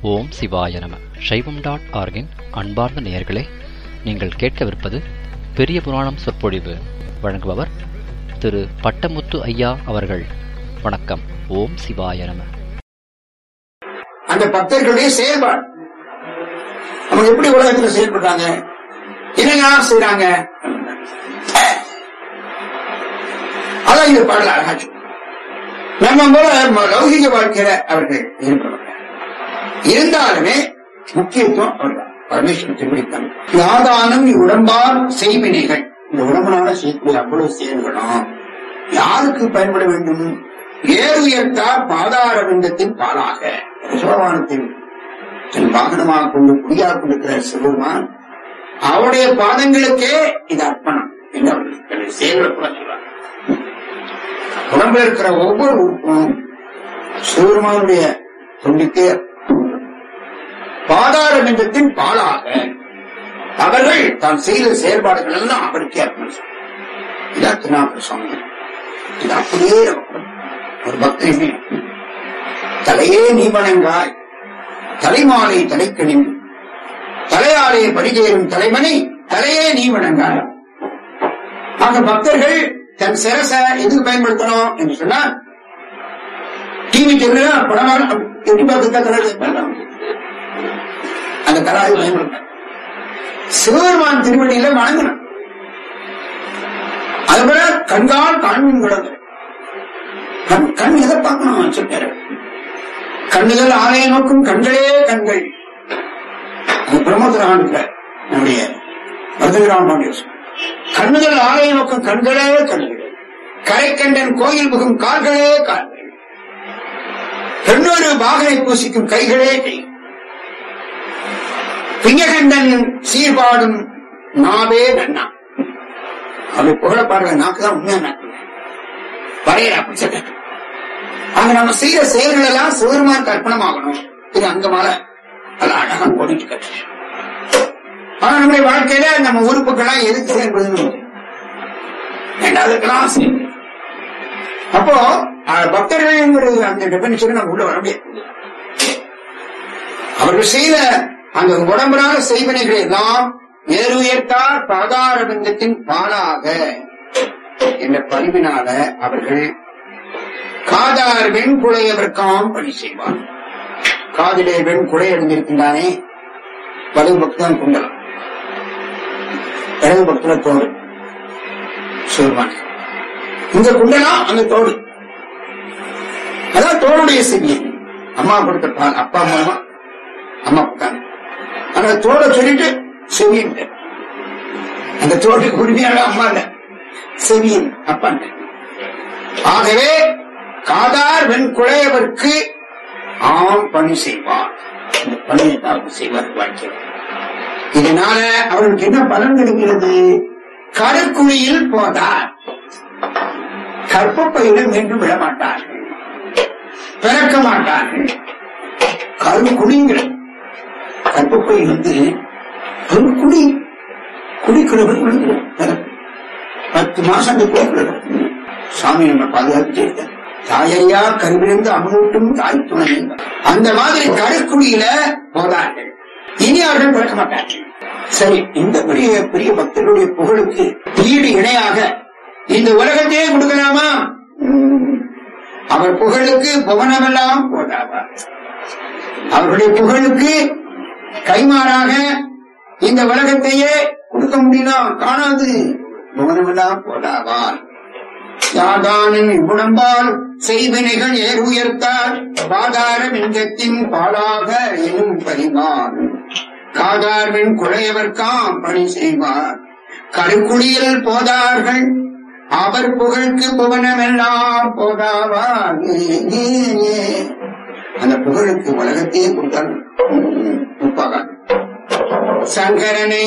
ஓம் சிவாய நம சைவம் டாட் ஆர்கின் அன்பார்ந்த நேயர்களே நீங்கள் கேட்கவிருப்பது பெரிய புராணம் சொற்பொழிவு வழங்குபவர் திரு பட்டமுத்து ஐயா அவர்கள் வணக்கம் ஓம் சிவாய நம அந்த பக்தர்களுடைய செயல்பாடு அவங்க எப்படி உலகத்துல செயல்படுறாங்க என்னெல்லாம் செய்யறாங்க அதான் இந்த பாடல அழகா சொல்லுது. நம்ம போல ம- லௌகிக வாழ்க்கையில அவர்கள் ஈடுபடுறாங்க இருந்தாலுமே முக்கியத்துவம் அவர்தான் பரமேஸ்வரன் திருவிழித்தான் யாதானும் உடம்பால் செய்வினைகள் இந்த உடம்புனால செய்யக்கூடிய அவ்வளவு செயல்களும் யாருக்கு பயன்பட வேண்டும் ஏறு உயர்த்தார் பாதார விந்தத்தின் பாலாக சோழவானத்தின் தன் வாகனமாக கொண்டு குடியாக கொண்டிருக்கிற சிவருமான் அவருடைய பாதங்களுக்கே இது அர்ப்பணம் என்று அவர்கள் தன்னுடைய செயல்களை கூட சொல்றாங்க உடம்புல இருக்கிற ஒவ்வொரு உறுப்பும் சிவருமானுடைய தொண்டிக்கே பாதார விந்தத்தின் பாலாக அவர்கள் தான் செய்த செயல்பாடுகள் எல்லாம் அவருக்கே அர்ப்பணம் செய்றாங்க. இதான் திருநாபுர சுவாமி இது அப்படியே இருக்கும். ஒரு பக்தனை தலையே நீ வணங்காய் தலைமாலை தலைக்கணிவு தலையாலே படிகேறும் தலைமணி தலையே நீ வணங்காய் ஆக பக்தர்கள் தன் சிரச எதுக்கு பயன்படுத்தணும் என்று சொன்னால் டிவி தெரிஞ்சா படமாக எட்டி பார்த்துக்க தலை அந்த கலாயை பயன்படுத்த சிவபெருமான் திருவடியில வணங்கணும் அதுபோல கண்கால் காண்பின் விடங்க கண் கண் எதை பார்க்கணும் சொல்றாரு கண்ணுகள் ஆலய நோக்கும் கண்களே கண்கள் அது பிரமோதரான் நம்முடைய வரதகிராம பாண்டியர் சொன்னார். கண்ணுகள் ஆலய நோக்கும் கண்களே கண்கள் கரைக்கண்டன் கோயில் புகும் கால்களே கால்கள் பெண்ணொரு பாகனை பூசிக்கும் கைகளே கை பிங்ககண்டன் சீர்பாடும் நாவே நன்னா அப்படி புகழ பாடுற நாக்கு தான் உண்மையா நாக்கு வரையற அப்படி சொல்ற ஆக நம்ம செய்யற செயல்கள் எல்லாம் சிவருமான் அர்ப்பணமாகணும் இது அங்கமால அது அழகா ஓடிட்டு கட்டு ஆனா நம்முடைய வாழ்க்கையில நம்ம உறுப்புகள்லாம் எதுக்கு செயல்படுது ரெண்டாவதுக்கெல்லாம் செய்யும் அப்போ அஹ், பக்தர்கள் அந்த டெபினிஷன் நம்ம உள்ள வர முடியாது அவர்கள் செய்த அந்த உடம்புனால செய்வனைகளை எல்லாம் நேரு உயர்த்தார் பாதார பிந்தத்தின் பாலாக என்ற பணிவினால அவர்கள் காதார் வெண்குழையவர்க்காம் பணி செய்வார் காதிலே வெண்குடை அடைந்திருக்கின்றானே வலது பக்தான் குண்டலம் இடது பக்தன தோடு சொல்வான் இந்த குண்டலம் அந்த தோடு அதான் தோளுடைய செய்தி அம்மா கொடுத்த பால் அப்பா மூலமா அம்மா கொடுத்தாங்க அந்த தோட சொல்லிட்டு செவியின் அந்த தோடு உரிமையான அம்மா இல்ல செவியின் அப்பான் ஆகவே காதார் வெண் குழையவர்க்கு ஆம் பணி செய்வார் இந்த பணியை தான் அவர் செய்வார் வாழ்க்கையில் இதனால அவருக்கு என்ன பலன் கிடைக்கிறது கருக்குழியில் போதார் கற்பப்பையில மீண்டும் விட மாட்டார்கள் பிறக்க மாட்டார்கள் கருக்குழிங்கிற கற்பப்பை வந்து கருக்குழி குடிக்கிறவர்கள் விழுந்துடும் பிறப்பு. பத்து மாசம் அந்த கோயில் சாமி நம்ம பாதுகாத்துட்டே இருக்கார் தாயையா கருவிலிருந்து அமுதூட்டும் தாய் துணை அந்த மாதிரி கருக்குழியில போதார்கள் இனி அவர்கள் பிறக்க மாட்டார்கள் சரி இந்த பெரிய பெரிய பக்தர்களுடைய புகழுக்கு ஈடு இணையாக இந்த உலகத்தையே கொடுக்கலாமா உம். அவர் புகழுக்கு புவனமெல்லாம் போதாவா அவர்களுடைய புகழுக்கு கைமாறாக இந்த உலகத்தையே கொடுக்க முடியுமா காணாது புவனமெல்லாம் போதாவார் யாதானின் இவ்வுடம்பால் செய்வினைகள் ஏர் உயர்த்தார் பாதார விங்கத்தின் பாலாக எனும் பரிமார் காதார்வின் குழையவர்க்காம் பணி செய்வார் கருக்குழியில் போதார்கள் அவர் புகழ்க்கு புவனமெல்லாம் போதாவார் அந்த புகழுக்கு உலகத்தையே கொடுத்தார்கள் உப்பாகாது சங்கரனை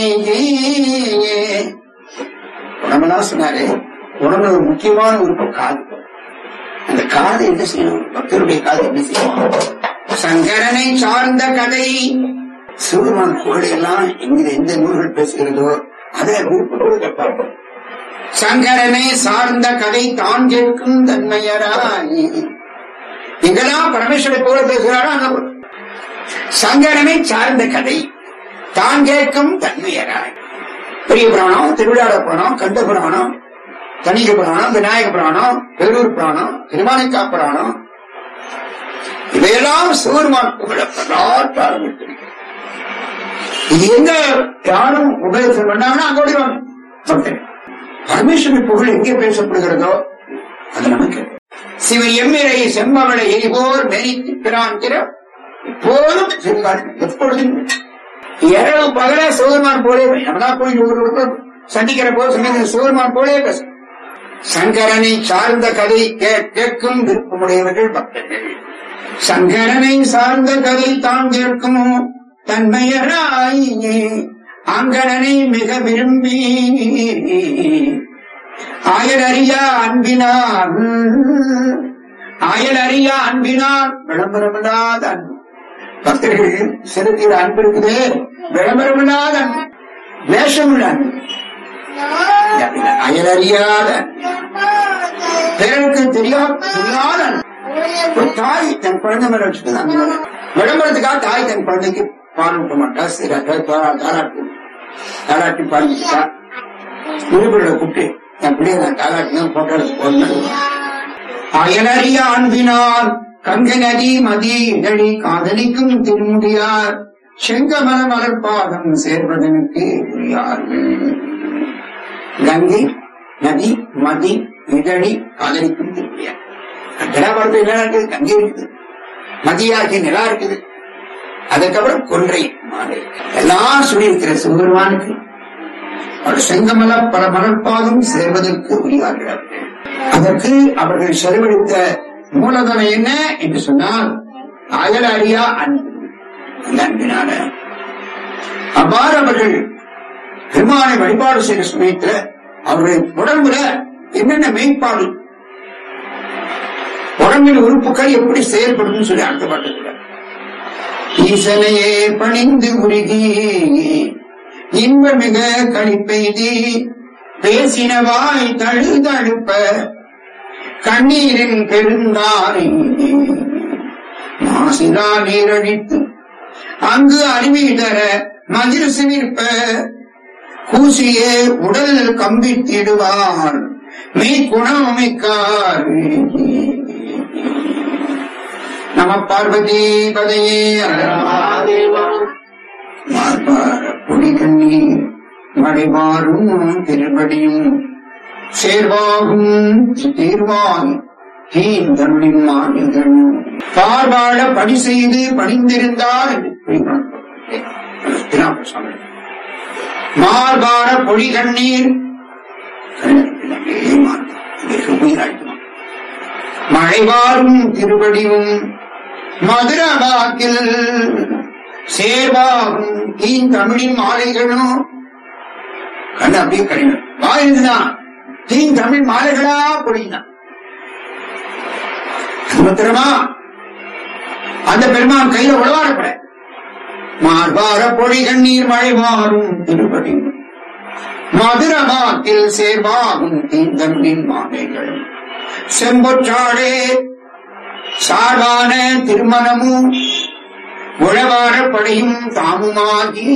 உடம்பெல்லாம் சொன்னாரு உடம்புல ஒரு முக்கியமான உறுப்பு காது அந்த காது என்ன செய்யணும் பக்தருடைய காது என்ன செய்யணும் சங்கரனை சார்ந்த கதை சிவருமான் புகழையெல்லாம் எங்க எந்த நூல்கள் பேசுகிறதோ அதை விருப்பத்தோடு கேட்பாங்க சங்கரனை சார்ந்த கதை தான் கேட்கும் தன்மையராய் எங்கெல்லாம் பரமேஸ்வரை புகழ பேசுகிறாரோ அங்க சங்கரனை சார்ந்த கதை தான் கேட்கும் தன்மையராய் பெரிய புராணம் திருவிழாட புராணம் கண்ட புராணம் தணிக புராணம் விநாயக புராணம் பேரூர் புராணம் திருமானிக்கா புராணம் இவையெல்லாம் சிவருமான் புகழ வரலாற்று ஆரம்பித்திருக்கிறது இது எங்க யாரும் உபயோகம் பண்ணாங்கன்னா அங்க ஓடிவாங்க பக்தர்கள். பரமேஸ்வரன் புகழ் எங்கே பேசப்படுகிறதோ அது நமக்கு சிவன் எம்மிரை செம்மவளை எரிபோர் மெரித்து பிராந்திர எப்போதும் செல்வார் எப்பொழுதும் இரவு பகல சிவபெருமான் போலே நம்மளா போய் ஒரு ஒருத்தர் சந்திக்கிற போது சொன்னது சிவபெருமான் போலே பேச சங்கரனை சார்ந்த கதை கே- கேட்கும் விருப்பமுடையவர்கள் பக்தர்கள் சங்கரனை சார்ந்த கதை தான் கேட்கும் தன்மையராய் அங்கனனை மிக விரும்பி ஆயலறியா அன்பினார் ஆயலறியா அன்பினார் விளம்பரமில்லாத அன்பு பக்தர்கள் செலுத்திய அன்பு இருக்குதே விளம்பரமில்லாத அன்பு வேஷமில்ல அன்பு அயலறியாத பிறருக்கு தெரியா தெரியாத அன்பு. ஒரு தாய் தன் குழந்தை மேல வச்சுட்டு அந்த விளம்பரத்துக்காக தாய் தன் குழந்தைக்கு பால் ஊட்ட மாட்டா சீராக தாராட்டு தாராட்டி பால் ஊட்டா நிருபர்களை கூப்பிட்டு என் பிள்ளைய நான் தாராட்டினா போட்டோ போடணும் அயலறிய அன்பினால் கங்கை நதி மதி இடழி காதலிக்கும் திருமுடியார் செங்கமல மலர்பாதம் சேர்வதனுக்கு உரியார்கள் கங்கை நதி மதி இதழி காதலிக்கும் திருமுடியார் கட்டடாபுரத்தில் என்ன இருக்குது கங்கை இருக்குது மதியாகி நிலா இருக்குது அதுக்கப்புறம் கொன்றை மாலை எல்லாம் சொல்லியிருக்கிற சிவபெருமானுக்கு அவர் செங்கமல பல மலர்பாதம் சேர்வதற்கு உரியார்கள் அவர்கள். அதற்கு அவர்கள் செலவழித்த மூலதனம் என்ன என்று சொன்னால் அயல் அறியா அன்பு அந்த அன்பினால அவ்வாறு அவர்கள் பெருமானை வழிபாடு செய்த சமயத்துல அவருடைய உடம்புல என்னென்ன மெய்ப்பாடு உடம்பின் உறுப்புகள் எப்படி செயல்படும் சொல்லி அடுத்த பாட்டுக்கிறார் ஈசனையே பணிந்து உருகி இன்ப மிக கழிப்பெய்தி பேசினவாய் தழுதழுப்ப கண்ணீரின் பெருந்தாரை மாசிலா நீரழித்து அங்கு அருவி தர மதில் சிலிர்ப்ப கூசியே உடல் கம்பித்திடுவார் மெய் குணமிக்கார் நம பார்வதி பதையே மார்பார பொடி கண்ணீர் மழைவாரும் திருபடியும் சேர்வாகும் தீர்வாய் தீந்தமிழின் மாநிலம் பார்வாழ பணி செய்து பணிந்திருந்தார் என்று திருநாவுக்கரசர் சுவாமி. மார்பார பொடி கண்ணீர் மழைவாரும் திருவடியும் மதுர வாக்கில் சேர்வாகும் தீந்தமிழின் மாலைகளும் கண்ணு அப்படியே கழிவு வாயில்தான் தீந்தமிழ் மாலைகளா பொழிந்தான் சுமத்திரமா அந்த பெருமான் கையில உழவாடப்பட மார்பார பொழி கண்ணீர் மழை மாறும் திருப்பதி மதுரமாக்கில் சேர்வாகும் தீந்தமிழின் மாலைகள் செம்பொற்றாடே சார்பான திருமணமும் உழவார படையும் தாமுமாகி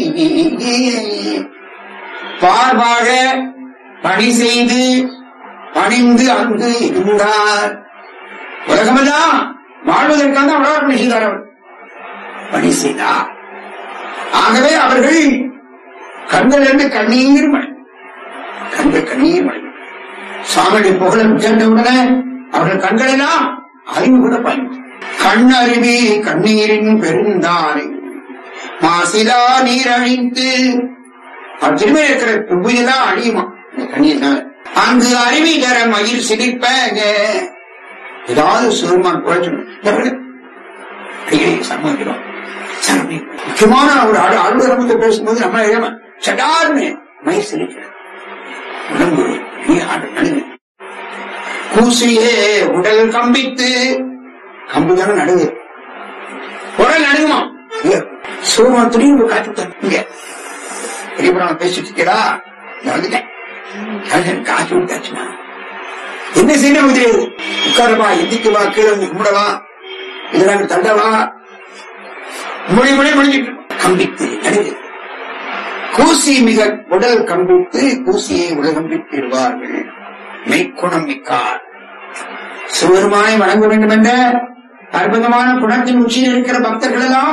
பார்வாழ பணி செய்து பணிந்து அங்கு இருந்தார் உலகமெல்லாம் வாழ்வதற்காக தான் உழவார பணி செய்தார் அவர் பணி செய்தார் ஆகவே அவர்கள் கண்களிலிருந்து கண்ணீர் மழை கண்கள் கண்ணீர் மழை சாமியுடைய புகழை கேட்டவுடனே அவர்கள் கண்களெல்லாம் அறிவு கூட பயன் கண் அருவி கண்ணீரின் பெருந்தாரை மாசிலா நீர் அழித்து அவர் திரும்ப இருக்கிற புவியெல்லாம் அழியுமா இந்த கண்ணீர்னால அங்கு அருவி தர மயில் சிரிப்பாங்க ஏதாவது சிறுமான் குழைச்சணும் சம்மதிக்கிறோம் சாமி, முக்கியமான ஒரு ஆடு ஆளுநர் வந்து பேசும்போது நம்ம ஏமா சடார்னு மயில் சிரிக்கிறது உடம்பு நீ ஆடு நடுங்க கூசியே உடல் கம்பித்து கம்புதான நடுவு உடல் நடுங்குமா சோமா துணிவு காத்து இங்க பெரியபுரம் பேசிட்டு இருக்கா நான் வந்துட்டேன் ராஜன் காசு விட்டாச்சுன்னா என்ன செய்யணும் நமக்கு தெரியாது உட்காரவா எந்திக்கு வா கீழே வந்து கும்பிடவா இதெல்லாம் தண்டவா மொழி மொழி முடிஞ்சிட்டு கம்பித்து நடுது கூசி மிக உடல் கம்பித்து கூசியை உலகம்பித்திடுவார்கள் மெய்க்குணம் மிக்கார் சிவருமானை வணங்க வேண்டும் என்ற அற்புதமான குணத்தின் உச்சியில் இருக்கிற பக்தர்கள் எல்லாம்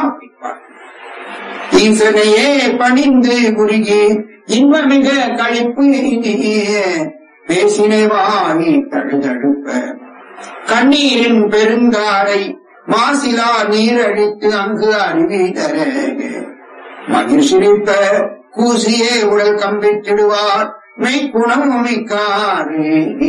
ஈசனையே பணிந்து குறுகி இன்பமிக கழிப்பு பேசினை வாங்கி தழுதழுப்ப கண்ணீரின் பெருங்காரை மாசிலா நீர் அடித்து அங்கு அறிவிதர மகிழ் சிரிப்ப கூசியே உடல் கம்பித்திடுவார் மெய்க்குணம் மிக்காரு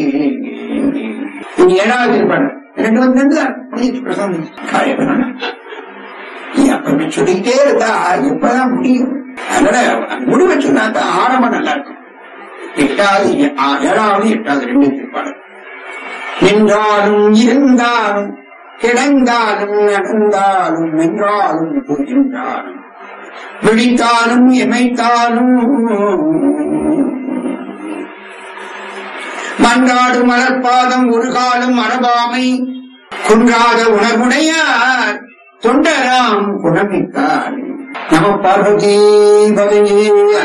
இது ஏழாவது இருப்பாங்க ரெண்டு வந்து ரெண்டு தான் முடிஞ்சிச்சு பிரசவம் காரியப்படான நீ அப்ப சொல்லிக்கிட்டே இருந்தா எப்பதான் முடியும் அதனால முடிவை சொன்னாக்கா ஆரம்பம் நல்லா இருக்கும் எட்டாவது ஆ- ஏழாவது எட்டாவது ரெண்டு இருப்பாங்க நின்றாலும் இருந்தாலும் கிடந்தாலும் நடந்தாலும் நின்றாலும் புரிந்தாலும் விழித்தாலும் எமைத்தாலும் மன்றாடு மலர்பாதம் ஒரு காலம் மரபாமை குன்றாத உணர்வுடையார் தொண்டராம் குணமித்தார் நம பார்வதி பதவி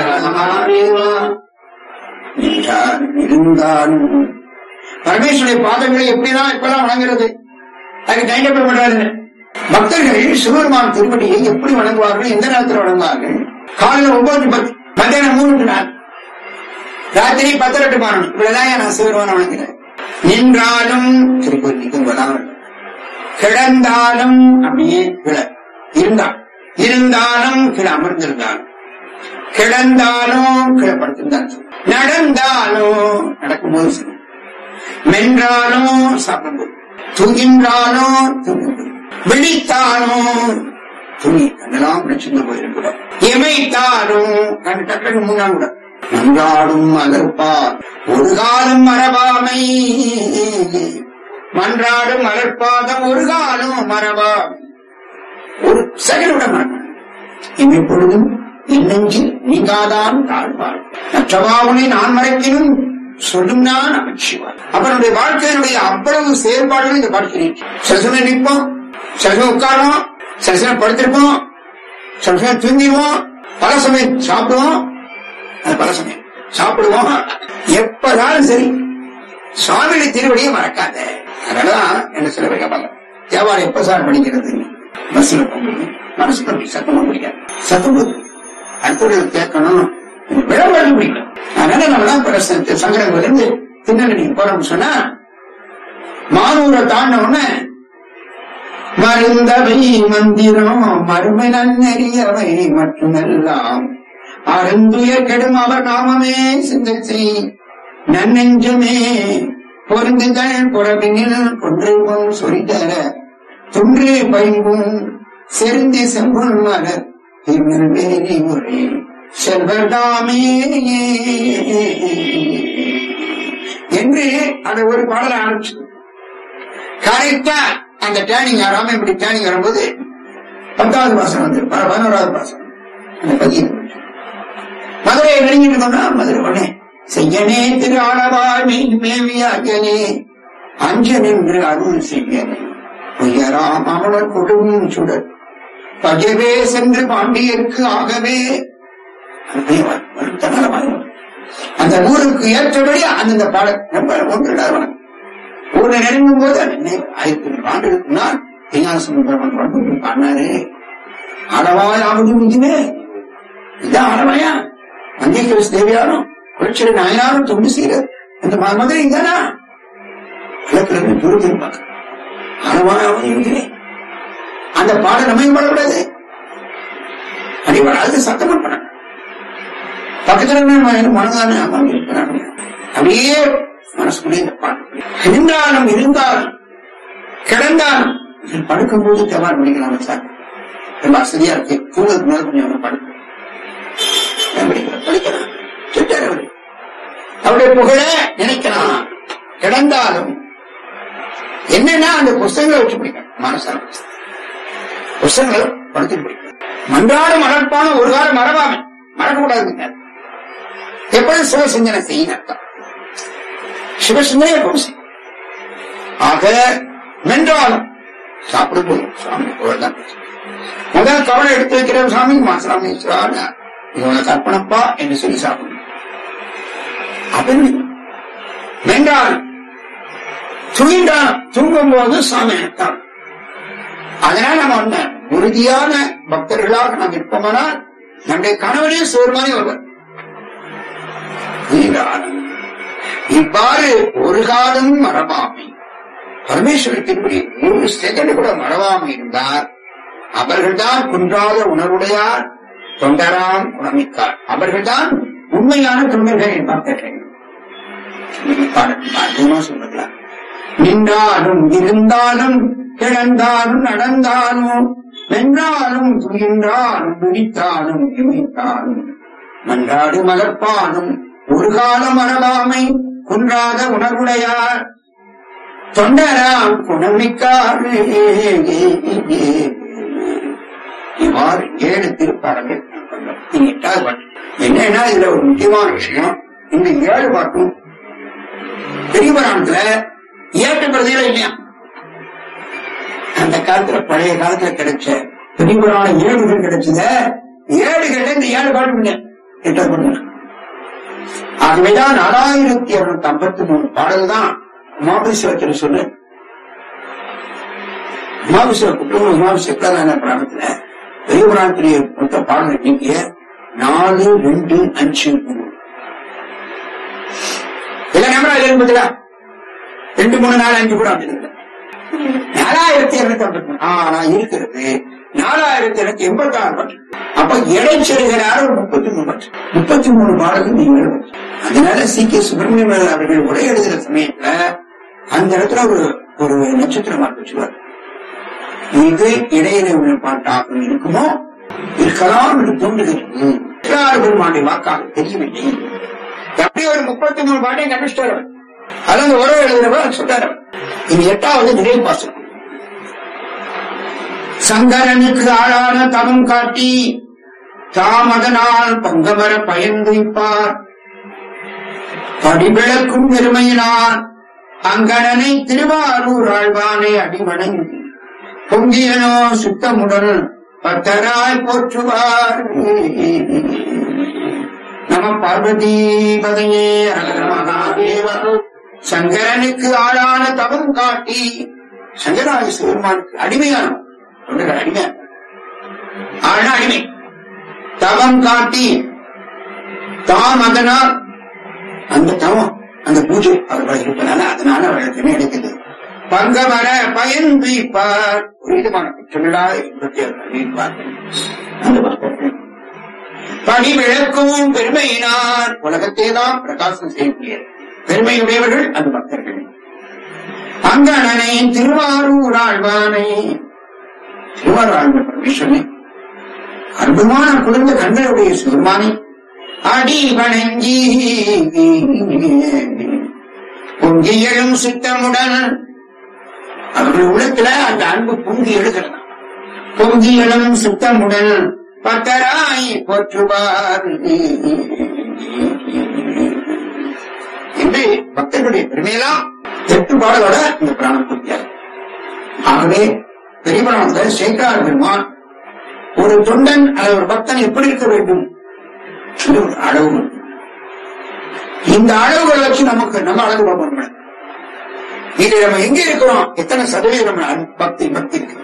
இருந்தாலும் பரமேஸ்வருடைய பாதங்களை எப்படிதான் இப்பதான் வணங்குறது அதுக்கு டைம் பண்றாரு பக்தர்கள் சிவபெருமான் திருப்படியை எப்படி வணங்குவார்கள் எந்த நேரத்தில் வணங்குவார்கள் காலையில ஒன்பது பத்து மத்தியானம் மூணு நாள் ராத்திரி பத்து ரெண்டு பானம் இவ்வளவுதான் நான் சிவபெருமான வணங்குறேன் நின்றாலும் திருப்பதிக்கு வராமல் கிடந்தாலும் அப்படியே கிள இருந்தான் இருந்தாலும் கிள அமர்ந்திருந்தாலும் கிடந்தாலும் கிளப்படுத்திருந்தான் நடந்தாலும் நடக்கும்போது சரி. மென்றாலும் சாப்பிடும்போது தூங்கின்றாலும் தூங்கும்போது விழித்தாலும் துணி அதெல்லாம் பிரச்சனை போயிருக்கூட இமைத்தாலும் கண்டு டக்குனு மூணாம் கூட மன்றாடும் மலர்ப்பார் ஒரு காலம் மரபாமை மன்றாடும் மலர்பாதம் ஒரு காலம் மரபாமை ஒரு செகண்ட் விட மாட்டான் இமைப்பொழுதும் இன்னெஞ்சில் நீங்காதான் தாழ்வார் மற்றவாவுனை நான் மறைக்கினும் சொல்லும் நான் அமைச்சுவார் அவனுடைய வாழ்க்கையினுடைய அவ்வளவு செயல்பாடுகள் இந்த பார்க்கிறேன் சில சமயம் நிற்போம் சில சமயம் உட்காரோம் சில சமயம் படுத்திருப்போம் சில சமயம் தூங்கிடுவோம் பல சமயம் சாப்பிடுவோம் அது பல சமயம் சாப்பிடுவோம் எப்பதாலும் சரி சுவாமியுடைய திருவடியை மறக்காத அதனாலதான் என்ன சில பேர் கேட்பாங்க தேவாரம் எப்ப சார் படிக்கிறது பஸ்ல போகும்போது மனசு பண்ணி சத்தமா பிடிக்காது சத்தம் போது அடுத்தவர்கள் கேட்கணும் விளம்பரம் பிடிக்கும் அதனால நம்ம தான் பிரசனத்து சங்கரங்கள் இருந்து திருநெல்வேலி போறோம்னு சொன்னா மானூரை தாண்ட உடனே மருந்தவை மந்திரம் மறுமை நன்னெறியவை மட்டுமெல்லாம் அருந்துயர் கெடும் அவர் நாமமே சிந்தத்தை நன்னெஞ்சமே பொருந்துதல் புறவினில் கொன்றை பொன் சொரிதர துன்று பைங்கும் செருந்தி செம்பொன் மலர் திருநெல்வேலி முறை செல்வர்தாமே என்று அந்த ஒரு பாடலை ஆரம்பிச்சு கரெக்டா அந்த டேனிங் ராமேபடி டேனிங் வரும்போது பத்தாவது மாசம் வந்து ப- பதினோராவது மாசம் அந்த பதியம் மதுரையை நெருங்கிட்டு இருந்தோம்னா மதுரை உடனே செய்யனே திரு ஆளவாய் மேவியாகனே அஞ்ச நின்று அருள் செய்யனே உயராம் அமலர் கொடும் சுடர் பகவே சென்று பாண்டியருக்கு ஆகவே அப்படியே வ- வருத்தனால வரும். அந்த ஊருக்கு ஏற்றபடி அந்தந்த பாடல் ரொம்ப ஒன்று வணக்கம் ஊரை நெருங்கும் போது அந்த நினைவு ஆயிரத்தி ஐநூறு ஆண்டுகளுக்கு முன்னால் கைலாசம் பாடினாரு அளவாய் ஆவது இதுவே இதான் அளவாயா அங்கேஸ்வர தேவியாரும் குளிச்சல நாயனாரும் தொண்டு செய்யற இந்த ம- மதுரை இதானா கிழக்குல இருந்து தூரம் திரும்பாங்க அளவாய் ஆவது இதுவே அந்த பாடல் நம்ம பாடக்கூடாது அப்படி வராது சத்தம் பண்ண பக்கத்துல மனதான அம்மா இருக்கிறாங்க அப்படியே மனசுக்குள்ளே இந்த பாட்டு நின்றாலும் இருந்தாலும் கிடந்தாலும் படுக்கும்போது தேவாரம் படிக்கலாம் சார் ரொம்ப சரியா இருக்கு தூங்கதுக்கு மேல கொஞ்சம் அவன் படுக்கும் நான் படிக்கிறேன், படிக்கிறேன். திட்டாரு அவரு. அவருடைய புகழ நினைக்கலாம் கிடந்தாலும் என்னன்னா அந்த புஸ்தகங்களை வச்சு படிக்கணும் மனசார புஸ்தகங்களை படுத்து படிக்கணும் மன்றாட மலர்ப்பான ஒரு காலம் மறவாமை மறக்கக்கூடாதுங்க எப்பொழுது சிவசிந்தனை செய்யும் அர்த்தம் சிவசிந்தனை எப்பவும் செய்யும். ஆக மென்றாலும் சாப்பிடும்போது சுவாமி புகழ்தான் பேசும். முதல் கவலை எடுத்து வைக்கிற சாமி மாசாமி இவனை கற்பனப்பா என்று சொல்லி சாப்பிடணும் அப்படின்னு மென்றால் துயின்றான் தூங்கும் போது சாமி அழைத்தான் அதனால நம்ம ஒண்ணு உறுதியான பக்தர்களாக நாம் இருப்போமானால் நம்முடைய கணவனே சோர்மானே வருவர் துயின்றான். இவ்வாறு ஒரு காலம் மரபாமை பரமேஸ்வரத்தின்படி ஒரு செகண்ட் கூட மறவாமை இருந்தார் அவர்கள்தான் குன்றாத உணர்வுடையார் தொண்டராம் குணமிக்கார் அவர்கள்தான் உண்மையான தொண்டர்கள் என்பார்கள் அற்புதமா சொல்லுங்களா நின்றாலும் இருந்தாலும் கிடந்தாலும் நடந்தாலும் வென்றாலும் துயின்றாலும் பிடித்தாலும் இமைத்தாலும் மன்றாடு மலர்ப்பாலும் ஒரு காலம் மறவாமை குன்றாத உணர்வுடையார் தொண்டராம் குணமிக்கார் இவ்வாறு ஏழு திருப்பாடங்கள் நான் கண்டோம். இது எட்டாவது பாட்டு என்னன்னா இதுல ஒரு முக்கியமான விஷயம் இந்த ஏழு பாட்டும் பெரிய புராணத்துல ஏற்ற பிரதிகள் இல்லையா அந்த காலத்துல பழைய காலத்துல கிடைச்ச பெரிய புராண ஏடுகள் கிடைச்சத ஏடுகள்ல இந்த ஏழு பாட்டு இல்லை எட்டாவது பாட்டு ஆகவேதான் நாலாயிரத்தி இருநூத்தி ஐம்பத்தி மூணு பாடல் தான் உமாபேஸ்வரத்தில் சொல்லு உமாபேஸ்வர குற்றம் உமாபேஸ்வர புராணத்துல பெரிய புராணத்திலேயே மொத்த பாடல் எண்ணிக்கைய நாலு ரெண்டு அஞ்சு மூணு இல்ல நம்பரா எழுபதுல ரெண்டு மூணு நாலு அஞ்சு கூட அப்படி இல்லை நாலாயிரத்தி இருநூத்தி ஐம்பத்தி மூணு ஆனா இருக்கிறது நாலாயிரத்தி இருநூத்தி எண்பத்தி ஆறு பாட்டு அப்ப இடைச்செருகிறார் ஒரு முப்பத்தி மூணு பாட்டு முப்பத்தி மூணு பாடலுக்கு நீங்க எழுதணும் அதனால சி கே சுப்பிரமணியன் அவர்கள் உரை எழுதுற சமயத்துல அந்த இடத்துல ஒரு ஒரு நட்சத்திர மார்க் வச்சுருவார் இது இடையில உள்ள பாட்டாக இருக்குமோ இருக்கலாம் என்று தோன்றுகிறது யார் பெருமானுடைய வாக்காக தெரியவில்லை எப்படி ஒரு முப்பத்தி மூணு பாட்டையும் கண்டுச்சிட்டார் அவர். அது அந்த உறவு எழுதுறவர் சொல்றாரு அவர். இனி எட்டாவது நிறைவு பாசனம் சங்கரனுக்கு ஆளான தவம் காட்டி தாமதனால் பங்கமர பயந்துப்பார் படிவிளக்கும் பெருமையினார் அங்கணனை திருவாரூர் ஆழ்வானை அடிவணங்கி பொங்கியனோ சுத்தமுடன் பத்தராய் போற்றுவார் நம பார்வதி பதையே மகாதேவ சங்கரனுக்கு ஆளான தவம் காட்டி சங்கராய சிவருமானுக்கு அடிமையான தொண்டர்கள் அடிமை ஆனா அடிமை தவம் காட்டி தாம் அதனால் அந்த தவம் அந்த பூஜை அவர்கள் இருப்பதால அதனால அவர்களுக்கு என்ன கிடைக்குது பங்கமர பயன் துய்ப்பார் ஒரு விதமான சொல்லடா அந்த பக்தர்கள் பணி விளக்கும் பெருமையினார் உலகத்தை தான் பிரகாசம் செய்யக்கூடிய பெருமையுடையவர்கள் அந்த பக்தர்கள் அங்கணனை திருவாரூர் ஆழ்வானை திருவாரூர் ஆழ்வார் பரமேஸ்வரனை அற்புதமான குழந்த கண்களுடைய சிறுமானை அடி வணங்கி பொங்கி எழும் சித்தமுடன் அவர்கள் உள்ளத்துல அந்த அன்பு பொங்கி எழுகிறது பொங்கி எழும் சித்தமுடன் பத்தராய் போற்றுவார் என்று பக்தர்களுடைய பெருமையெல்லாம் எட்டு பாடலோட இந்த பிராணம் பூர்த்தியாகும் ஆகவே பெரிய பிராணத்தில் சேக்கார் பெருமான் ஒரு தொண்டன் அல்லது ஒரு பக்தன் எப்படி இருக்க வேண்டும் இது ஒரு அளவு இருக்கு. இந்த அளவுகளை வச்சு நமக்கு நம்ம அளவு பார்ப்போம் இது நம்ம எங்க இருக்கிறோம் எத்தனை சதவீதம் நம்ம அன்பு- பக்தி பக்தி இருக்கு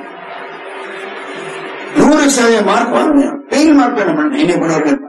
நூறு சதவீத மார்க் வாங்கணும் பெயில் மார்க் நம்ம என்னை பண்ணுவார்கள்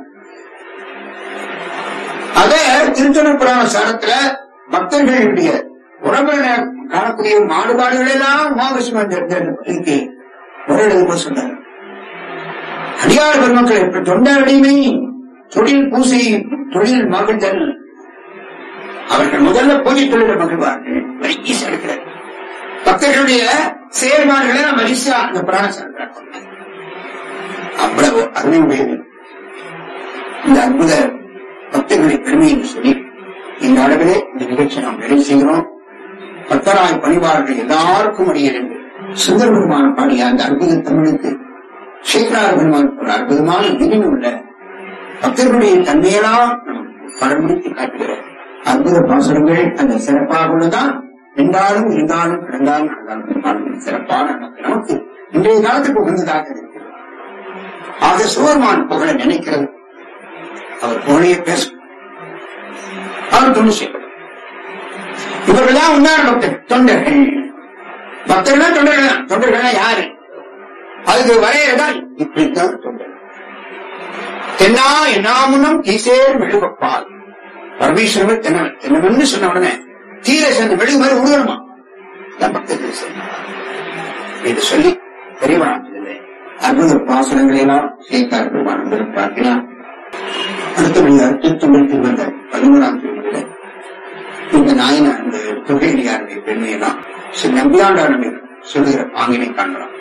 அத திருச்சன புராண சாரத்துல பக்தர்களுடைய உடம்புல காணக்கூடிய மாறுபாடுகள் எல்லாம் உமாவிஷ்ணு இருக்கு முறையிடுமா சொன்னார் அடியார் பெருமக்கள் இப்ப தொண்டர் அடிமை தொழில் பூசை தொழில் மகிழ்தல் அவர்கள் முதல்ல பூஜை தொழில் மகிழ்வார்கள் வரிசை எடுக்கிறார் பக்தர்களுடைய செயல்பாடுகளை நம்ம வரிசா அந்த புராண சார் அவ்வளவு அருமையுடையது இந்த அற்புத பக்தர்களுடைய பெருமையை சொல்லி இந்த அளவிலே இந்த நிகழ்ச்சியை நாம் நிறைவு செய்கிறோம் பக்தராய் பணிவார்கள் எல்லாருக்கும் அடியே சுந்தர பெருமான் பாடிய அந்த அற்புத தமிழுக்கு சேகரார பெருமான் ஒரு அற்புதமான நினைவு உள்ள பக்தர்களுடைய தன்மையெல்லாம் படம் பிடித்து காட்டுகிற அற்புத பாசுரங்கள் அந்த சிறப்பாக உள்ளதான் நின்றாலும் இருந்தாலும் கிடந்தாலும் நடந்தாலும் பெருமாளும் சிறப்பான நமக்கு நமக்கு இன்றைய காலத்துக்கு உகந்ததாக இருக்கிறது ஆக சிவருமான் புகழ நினைக்கிறது அவர் புகழையே பேசும் அவர் தொண்டு செய்யப்படும் இவர்கள்தான் உண்டான பக்தர் தொண்டர்கள் பக்தர்கள் தொண்டர்கள் தான் தொண்டர்கள் யாரு அதுக்கு வரையறதான் இப்படித்தான் தொண்டர்கள் தென்னா என்னாமுன்னும் ஈசேர் மெழுகப்பால் பரமேஸ்வரர் தென்ன தென்னவன்னு சொன்ன உடனே தீர சேர்ந்த மெழுகு மாதிரி உருவணுமா அதான் பக்தர்கள் செய்யணும். என்று சொல்லி பெரியவராஜிலே அற்புத பாசனங்களை எல்லாம் சேர்த்தார் பெருமான் பார்க்கிறார் அடுத்தபடியாக திருத்தொழில் வந்த பதிமூணாம் தேதியில இந்த நாயன அந்த தொகையடியாருடைய பெருமையெல்லாம் ஸ்ரீ நம்பியாண்டாருடைய சொல்லுகிற பாங்கினை காண்கிறோம்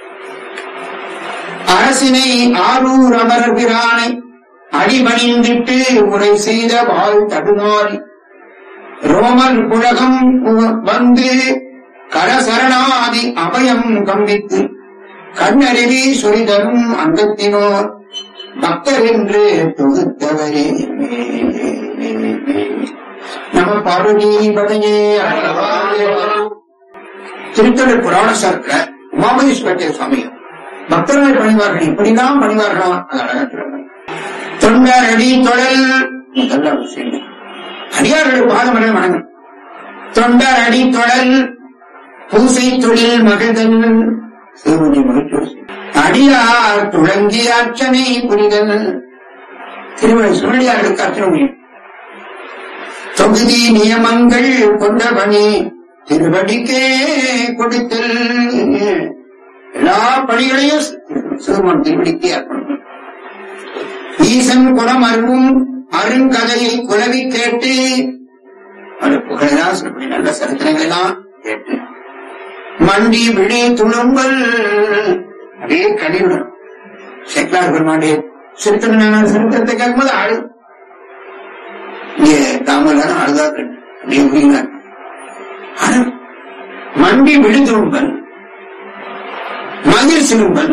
அரசினை ஆரூர் அமரர் பிரானை அடிபணிந்திட்டு உரை செய்த வாழ் தடுமாறி ரோமன் புழகம் உ- வந்து கரசரணாதி அபயம் கம்பித்து கண்ணருவி சொரிதரும் அங்கத்தினோர் பக்தர் என்று தொகுத்தவரே நம பார்வதி படையே திருத்தொடர் புராண சார்பில் உமாமகேஸ்வரத்திய சுவாமி பக்தர்கள் பணிவார்கள் இப்படிதான் பணிவார்களாம் அது அழகா சொல்றாங்க தொண்டர் அடி தொழல் முதல்ல விஷயம் அடியார்கள் பாதமரை வணங்கும் தொண்டர் அடி தொழல் பூசை தொழில் மகிழ்தல் சிவனுடைய மகிழ்ச்சி அடியார் துளங்கி அர்ச்சனை புரிதல் திருமண சுழலியார்களுக்கு அர்ச்சனை முடியும் தொகுதி நியமங்கள் கொண்ட பணி திருவடிக்கே கொடுத்தல் எல்லா பணிகளையும் சிறுவன் திருவடிக்கே அர்ப்பணம் ஈசன் குலம் அருவும் அருங்கதையை குலவி கேட்டு அது புகழெல்லாம் சொல்லப்படி நல்ல சரித்திரங்கள் எல்லாம் கேட்டு மண்டி விழி துணும்பல் அப்படியே கடிவிடும் சேக்கலார் பெருமாண்டே சிறுத்தன சரித்திரத்தை கேட்கும்போது ஆடு இங்கே தாமலாரும் அழுதார்கள் அப்படியே உயிரினார் ஆனா, மண்டி விழி துணும்பல் மகிழ் சிலும்பல்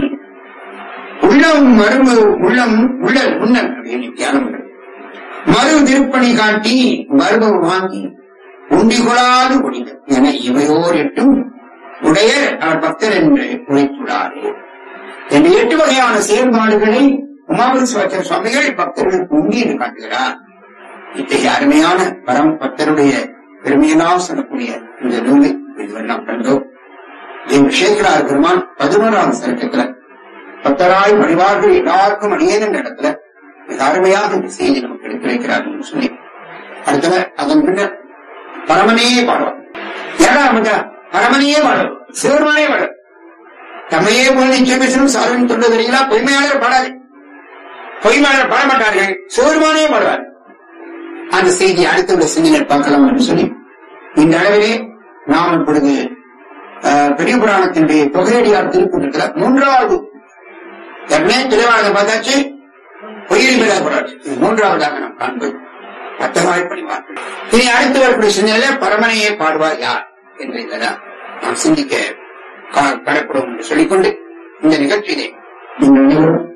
உள்ளம் மரும உள்ளம் உள்ள உண்ணல் அப்படின்னு தியானம் பண்றது. மறு திருப்பணி காட்டி மருமம் வாங்கி உண்டி கொள்ளாது குடிங்க என இவையோர் எட்டும் உடைய அவர் பக்தர் என்று உழைத்துள்ளாரே என்ற எட்டு வகையான செயல்பாடுகளை உமாபதி சிவாச்சார சுவாமிகள் பக்தர்களுக்கு உண்டி என்று காட்டுகிறார் இத்தகைய அருமையான பரம் பக்தருடைய பெருமையெல்லாம் சொல்லக்கூடிய இந்த நூலை இதுவெல்லாம் கண்டோம் என் சேகரார் பெருமான் பதினோராவது சரக்கத்துல பக்தராய் பணிவார்கள் எல்லாருக்கும் அணியேன் என்ற இடத்துல மிக அருமையாக இந்த செய்தி நமக்கு எடுத்து வைக்கிறார் என்று சொல்லி அடுத்தது அதன் பின்னர் பரமனையே பாடுவார் யாரா அவங்க பரமனையே பாடுவார் சிவருமானே பாடுவார் தம்மையே போல நிச்சயம் பேசணும் சாதனை தொண்டு தெரியுங்களா பொய்மையாளர் பாடாது பொய்மையாளர் பாட மாட்டார்கள் சிவருமானே பாடுவார் அந்த செய்தி அடுத்த ஒரு சிந்தனை பார்க்கலாம் என்று சொல்லி இந்த அளவிலே நாம் இப்பொழுது அஹ், பெரிய புராணத்தினுடைய தொகையடியார் திருக்கூட்டத்துல மூன்றாவது ஏற்கனவே திருவாளர் பார்த்தாச்சு பொய்யல் மேல போராட்சி இது மூன்றாவதாக நாம் காண்பது பத்தவாய் பணிவார்கள் இனி அடுத்து வரக்கூடிய சிந்தனையில பரமனையே பாடுவார் யார் என்று இந்த நாம் சிந்திக்க கா- கடப்படும் என்று சொல்லிக்கொண்டு இந்த நிகழ்ச்சியிலே நீங்கள் அனைவரும்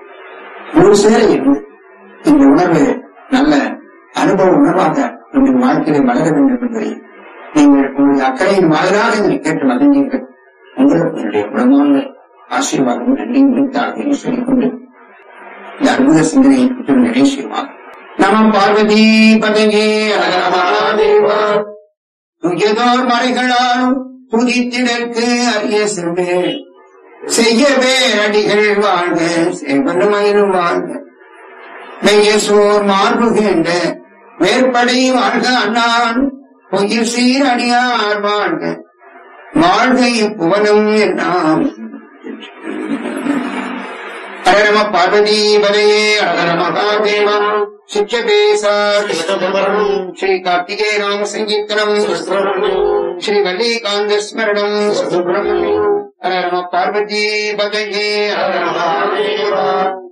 ஒரு சேர இருந்து இந்த உணர்வு நல்ல அனுபவ உணர்வாக உங்கள் வாழ்க்கையை வளர வேண்டும் என்பதை நீங்கள் உங்களுடைய அக்கறையின் வாயிலாக இதை கேட்டு மகிழ்ந்தீர்கள் உங்களுக்கு என்னுடைய உடமான ஆசீர்வாதம் நன்றி முடித்தாக என்று சொல்லிக்கொண்டு இந்த அற்புத சிந்தனையை பெற்று நினைச்சிருவாங்க நம பார்வதி பதங்கே அகரமாதேவா துயதோர் மறைகளாலும் துதித்திடற்கு அரிய செவ்வே செய்யவே அடிகள் வாழ்க செவனுமயிலும் வாழ்க மெய்யசோர் மார்புகின்ற மேற்படை வாழ்க அண்ணான் பொய்யில் சீர் அடியார் வாழ்க வாழ்க இப்புவனம் என்னாம் ஹர நம பார்வதி பதையே ஹர மகாதேவா சிச்சபேசா ஸ்ரீ கார்த்திகேய நாம சங்கீர்த்தனம் ஸ்ரீ வல்லிகாந்த ஸ்மரணம் சுப்பிரமணியம் ஹர நம பார்வதி பதையே ஹர மகாதேவா